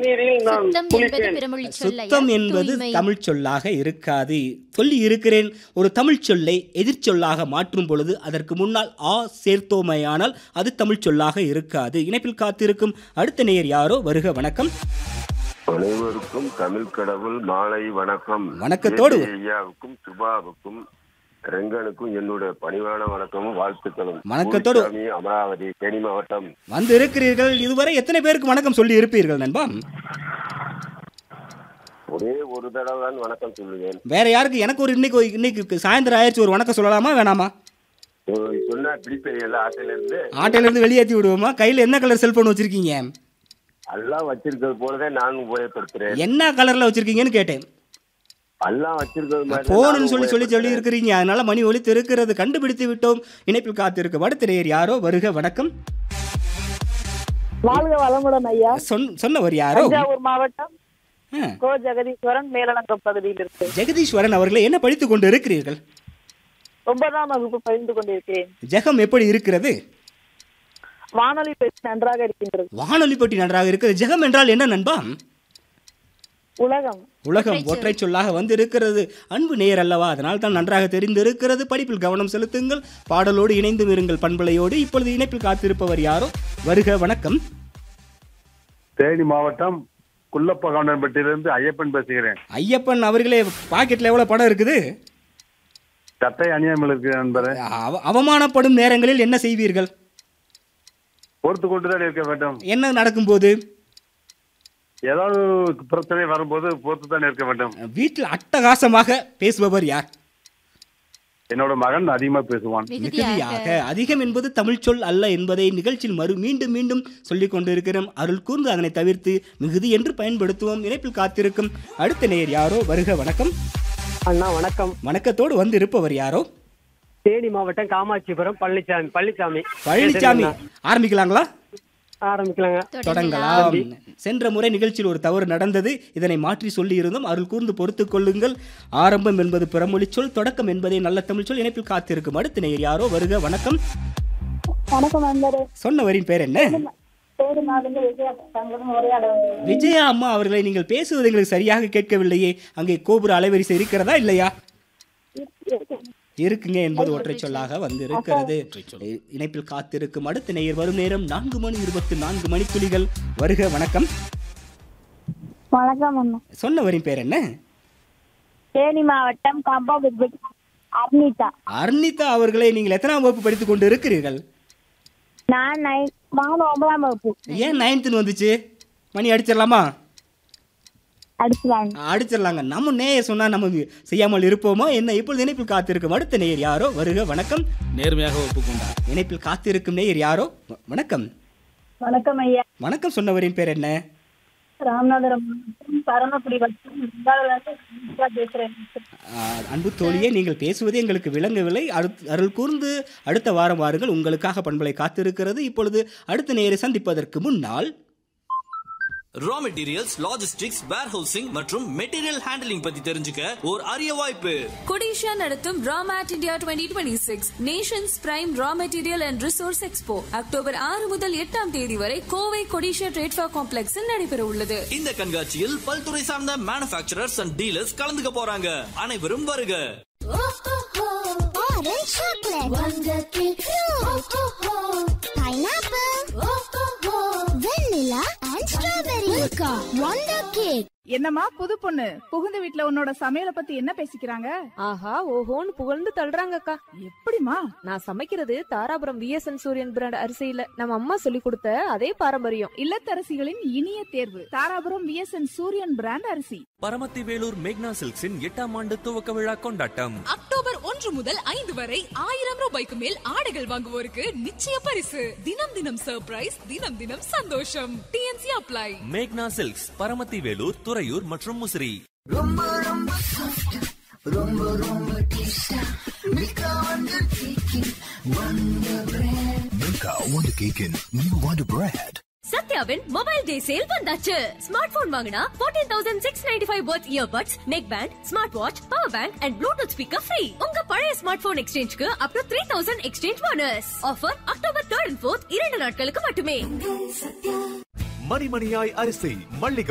தண்ணீரில் நான் சுத்தம் என்பது குளிப்பேன் பிறமொழி சொல்லையா சுத்தம் என்பது தூய்மை. தமிழ் சொல்லாக இருக்காது சொல்லி இருக்கிறேன் ஒரு தமிழ் சொல்லை எதிர்ச்சொல்லாக மாற்றும் பொழுது அதற்கு முன்னால் ஆ சேர்த்தோமையானால் அது தமிழ் சொல்லாக இருக்காது இணைப்பில் காத்திருக்கும் அடுத்த நேயர் யாரோ வருக வணக்கம் அனைவருக்கும் தமிழ் கடவுள் மாலை வணக்கம் வணக்கத்தோடு. ஏபி ஐயாவுக்கும் சுபாவுக்கும் ரெங்கனுக்கும் என்னுடைய பணிவான வணக்கமும் வாழ்த்துக்களும் வணக்கத்தோடு. ஊர்சாமி, அமராவதி தேனி மாவட்டம் வந்து இருக்கிறீர்கள் இதுவரை எத்தனை பேருக்கு வணக்கம் சொல்லி இருப்பீர்கள் நண்பா ஒரே ஒரு தடவை தான் வணக்கம் சொல்லுவேன் வேற யாருக்கு எனக்கு ஒரு இன்னைக்கு ஒரு- இன்னைக்கு சாயந்தரம் ஆயிடுச்சு ஒரு வணக்கம் சொல்லலாமா வேணாமா ஒரு சொன்னா பிடிப்பீங்கல்ல ஆட்டில இருந்து ஆட்டையில இருந்து வெளியேற்றி விடுவோமா கையில் என்ன கலர் செல்போன் வச்சிருக்கீங்க எல்லாம் வச்சிருக்கிறது போலதான் நானும் உபயோகப்படுத்துறேன் என்ன கலர்ல வச்சிருக்கீங்கன்னு கேட்டேன் எல்லாம் வச்சிருக்கிறது மாதிரி போனுன்னு சொல்லி சொல்லி சொல்லி இருக்கிறீங்க அதனால மணி ஒலித்து இருக்கிறது கண்டுபிடித்து விட்டோம் இணைப்பில் காத்திருக்க அடுத்த நேயர் யாரோ வருக வணக்கம் வாழ்க வளமுடன் ஐயா சொன் சொன்னவர் யாரோ தஞ்சாவூர் மாவட்டம் ஆ, கோ ஜெகதீஸ்வரன் மேலணங்கம் பகுதியில் இருக்கு ஜெகதீஸ்வரன் அவர்களை என்ன படித்துக் கொண்டு இருக்கிறீர்கள் ஒன்பதாம் வகுப்பு பயின்று கொண்டிருக்கிறேன் ஜெகம் எப்படி இருக்கிறது வானொலி பேச்சு நன்றாக இருக்கின்றது வானொலி பற்றி நன்றாக இருக்கிறது ஜெகம் என்றால் என்ன நண்பா உலகம் உலகம் ஒற்றை சொல்லாக வந்து இருக்கிறது அன்பு நேயர் அல்லவா அதனால் தான் நன்றாக தெரிந்திருக்கிறது படிப்பில் கவனம் செலுத்துங்கள் பாடலோடு இணைந்தும் இருங்கள் பண்பலையோடு இப்பொழுது இணைப்பில் காத்திருப்பவர் யாரோ வருக வணக்கம் தேனி மாவட்டம் குள்ளப்ப கவுண்டன்பட்டியிலிருந்து ஐயப்பன் பேசுகிறேன் ஐயப்பன் அவர்களே பாக்கெட்ல எவ்வளவு பணம் இருக்குது சட்டை அணியாமல் இருக்கு நண்பரே அவ- அவமானப்படும் நேரங்களில் என்ன செய்வீர்கள் பொறுத்து கொண்டுதான் இருக்க வேண்டும் என்ன நடக்கும்போது ஏதாவது பிரச்சனை வரும்போது பொறுத்து தான் இருக்க வேண்டும் வீட்டில் அட்டகாசமாக பேசுபவர் யார் என்னோட மகன் அதிகமா பேசுவான் மிகுதியாக அதிகம் என்பது தமிழ் சொல் அல்ல என்பதை நிகழ்ச்சியில் மறு மீண்டும் மீண்டும் சொல்லிக் கொண்டிருக்கிறோம் அருள் கூர்ந்து அதனை தவிர்த்து மிகுதி என்று பயன்படுத்துவோம் இணைப்பில் காத்திருக்கும் அடுத்த நேயர் யாரோ வருக வணக்கம் அண்ணா வணக்கம் வணக்கத்தோடு வந்து இருப்பவர் யாரோ தேனி மாவட்டம் காமாட்சிபுரம் பழனிசாமி பழனிசாமி பழனிசாமி ஆரம்பிக்கலாங்களா ஆரம்பிக்கலாங்க தொடங்கலாம் சென்ற முறை நிகழ்ச்சியில் ஒரு தவறு நடந்தது இதனை மாற்றி சொல்லி இருந்தோம் அருள் கூர்ந்து பொறுத்துக் கொள்ளுங்கள் ஆரம்பம் என்பது பிறமொழி சொல் தொடக்கம் என்பதே நல்ல தமிழ் சொல் இணைப்பில் காத்திருக்கும் அடுத்த நேயர் யாரோ வருக வணக்கம் வணக்கம் நண்பரே சொன்னவரின் பேர் என்ன பேரு நான் வந்து விஜயா தங்களுடன் உரையாட வந்தேன். விஜயா அம்மா அவர்களை நீங்கள் பேசுவது எங்களுக்கு சரியாக கேட்கவில்லையே அங்கே கோபுர அலைவரிசை இருக்கிறதா இல்லையா இருக்குங்க என்பது ஒற்றை சொல்லாக வந்து இருக்கிறது இணைப்பில் காத்திருக்கும் அடுத்த நேயர் வரும் நேரம் நான்கு மணி இருபத்தி நான்கு மணித்துளிகள் வருக வணக்கம் வணக்கம் அண்ணா சொன்னவரின் பேர் என்ன தேனி மாவட்டம் கம்பாபுரி அர்னிதா அர்னிதா அவர்களை நீங்கள் எத்தனாம் வகுப்பு படித்துக் கொண்டு இருக்கிறீர்கள் நான் நைன் நானும் ஒன்பதாம் வகுப்பு ஏன் நைன்த்துன்னு வந்துச்சு மணி அடிச்சிடலாமா அடிச்சுலாங்க அடிச்சிடலாங்க நம்ம நேயர் சொன்னா நம்ம செய்யாமல் இருப்போமா என்ன இப்பொழுது இணைப்பில் காத்திருக்கும் அடுத்த நேயர் யாரோ வருக வணக்கம் நேர்மையாக ஒப்புக்கொண்டார் இணைப்பில் காத்திருக்கும் நேயர் யாரோ வ- வணக்கம் வணக்கம் ஐயா வணக்கம் சொன்னவரின் பேர் என்ன ராமநாதபுரம் மாவட்டம் பரமக்குடி வட்டம் வெங்காளம்ல இருந்து பேசுறேன் ஆஹ், அன்பு தோழியே நீங்கள் பேசுவது எங்களுக்கு விளங்கவில்லை அடுத்- அருள் கூர்ந்து அடுத்த வாரம் வாருங்கள் உங்களுக்காக பண்பலை காத்திருக்கிறது இப்பொழுது அடுத்த நேரை சந்திப்பதற்கு முன்னால் ரா மெட்டீரியல்ஸ் லாஜிஸ்டிக்ஸ் வேர்ஹவுசிங் மற்றும் மெட்டீரியல் ஹேண்டலிங் பத்தி தெரிஞ்சுக்க ஒரு அரிய வாய்ப்பு கொடிஷா நடத்தும் RawMat India twenty twenty six nations prime raw material and resource expo October ஆறு முதல் எட்டாம் தேதி வரை கோவை கொடிஷா ட்ரேட்ஃபா காம்ப்ளெக்ஸில் நடைபெற உள்ளது இந்த கண்காட்சியில் பல்துறை சார்ந்த மேனுஃபேக்சரர்ஸ் அண்ட் டீலர்ஸ் கலந்துக்க போறாங்க அனைவரும் வருக Orange chocolate. Wonder cake. Fruit. Pineapple. Vanilla and strawberry. Milka. Wonder cake. என்னம்மா புது பொண்ணு புகுந்த வீட்ல உன்னோட சமையலை பத்தி என்ன பேசிக்கிறாங்க ஆஹா ஓஹோன்னு புகழ்ந்து தள்ளுறாங்கக்கா எப்படிமா நான் சமைக்கிறது தாராபுரம் விஎஸ்என் சூரியன் பிராண்ட் அரிசியில நம்ம அம்மா சொல்லி கொடுத்த அதே பாரம்பரியம் இல்லத்தரசிகளின் இனிய தேர்வு தாராபுரம் விஎஸ்என் சூரியன் பிராண்ட் அரிசி பரமத்தி வேலூர் மேக்னா சில்க்ஸின் எட்டாம் ஆண்டு துவக்க விழா கொண்டாட்டம் அக்டோபர் ஒன்று முதல் ஐந்து வரை ஆயிரம் ரூபாய்க்கு மேல் ஆடைகள் வாங்குவோருக்கு நிச்சய பரிசு தினம் தினம் சர்ப்ரைஸ் தினம் தினம் சந்தோஷம் டிஎன்சி அப்ளை மேக்னா சில்க்ஸ் பரமத்தி வேலூர் துறையூர் மற்றும் முசிறி சத்யாவின் மொபைல் டே சேல் வந்தாச்சு ஸ்மார்ட் போன் வாங்கினா 14695 தௌசண்ட் சிக்ஸ் நைன்டி ஃபைவ் பர்த் earbuds neck band smart watch power bank and Bluetooth speaker free உங்க பழைய ஸ்மார்ட் போன் எக்ஸ்சேஞ்சுக்கு up to three thousand exchange bonus offer October third and fourth இரண்டு நாட்களுக்கு மட்டுமே மணிமணியாய் அரிசி மல்லிகை